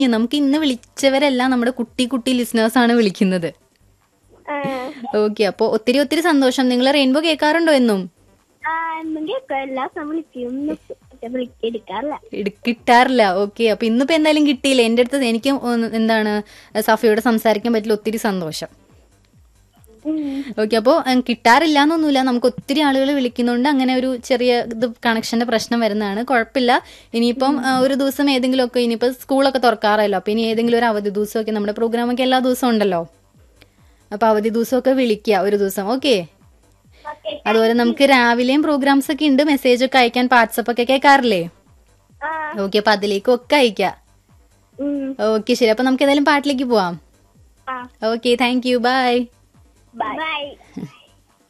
നമുക്ക് ഇന്ന് വിളിച്ചവരെല്ലാം നമ്മുടെ കുട്ടി കുട്ടി ലിസണേഴ്സ് ആണ് വിളിക്കുന്നത് ആ, ഓക്കെ അപ്പോൾ ഒത്തിരി ഒത്തിരി സന്തോഷം നിങ്ങൾ റെയിൻബോ കേൾക്കാറുണ്ടോ എന്നും ആ, എന്നും കേൾക്കും എല്ലാ ദിവസവും വിളിക്കും പക്ഷെ വിളിക്ക എടുക്കാറില്ല ഇട്- കിട്ടാറില്ല ഓക്കെ അപ്പൊ ഇന്നിപ്പോ എന്തായാലും കിട്ടിയില്ല എന്റെ അടുത്ത് എനിക്ക് ഒന്ന് എന്താണ് സഫിയോട് സംസാരിക്കാൻ പറ്റില്ല ഒത്തിരി സന്തോഷം ഉം. ഓക്കെ അപ്പോൾ കിട്ടാറില്ല എന്നൊന്നുമില്ല നമുക്ക് ഒത്തിരി ആളുകൾ വിളിക്കുന്നുണ്ട് അങ്ങനെ ഒരു ചെറിയ ഇത് കണക്ഷന്റെ പ്രശ്നം വരുന്നതാണ് കുഴപ്പമില്ല ഇനിയിപ്പം ആ, ഒരു ദിവസം ഏതെങ്കിലും ഒക്കെ ഇനിയിപ്പോൾ സ്കൂളൊക്കെ തുറക്കാറല്ലോ അപ്പോൾ ഇനി ഏതെങ്കിലും ഒരു അവധി ദിവസമൊക്കെ നമ്മുടെ പ്രോഗ്രാമൊക്കെ എല്ലാ ദിവസവും ഉണ്ടല്ലോ അപ്പോൾ അവധി ദിവസമൊക്കെ വിളിക്കുക ഒരു ദിവസം ഓക്കെ ഓക്കേ. അതുപോലെ നമുക്ക് രാവിലെയും പ്രോഗ്രാംസ് ഒക്കെ ഉണ്ട് മെസ്സേജ് ഒക്കെ അയക്കാൻ വാട്സപ്പ് ഒക്കെ കേൾക്കാറില്ലേ ആ, ഓക്കെ അപ്പൊ അതിലേക്കും ഒക്കെ അയക്കാം ഉം. ഓക്കെ ശരി അപ്പൊ നമുക്ക് ഏതായാലും പാട്ടിലേക്ക് പോവാം ആ, okay thank you bye by